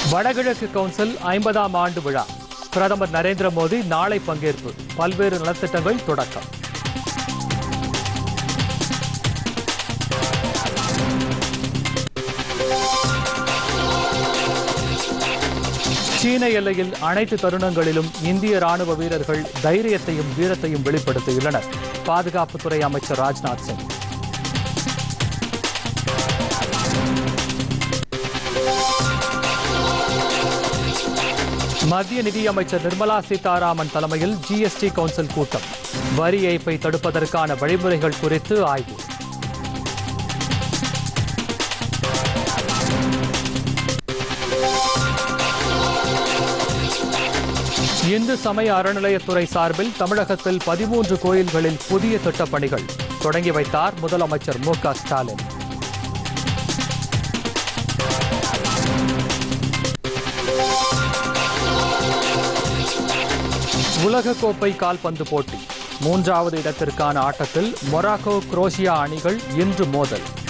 வடகிழக்கு கவுன்சில் ஐம்பதாம் ஆண்டு விழா பிரதமர் நரேந்திர மோடி நாளை பங்கேற்பு பல்வேறு நலத்திட்டங்கள் தொடக்கம் சீன எல்லையில் அனைத்து தருணங்களிலும் இந்திய ராணுவ வீரர்கள் தைரியத்தையும் வீரத்தையும் வெளிப்படுத்தியுள்ளனர் பாதுகாப்புத்துறை அமைச்சர் ராஜ்நாத் சிங் மத்திய நிதியமைச்சர் நிர்மலா சீதாராமன் தலைமையில் ஜிஎஸ்டி கவுன்சில் கூட்டம் வரி ஏய்ப்பை தடுப்பதற்கான வழிமுறைகள் குறித்து ஆய்வு இந்து சமய அறநிலையத்துறை சார்பில் தமிழகத்தில் பதிமூன்று கோயில்களில் புதிய திட்டப் பணிகள் தொடங்கி வைத்தார் முதலமைச்சர் மு க ஸ்டாலின் உலகக்கோப்பை கால்பந்து போட்டி மூன்றாவது இடத்திற்கான ஆட்டத்தில் மொராக்கோ குரோஷியா அணிகள் இன்று மோதல்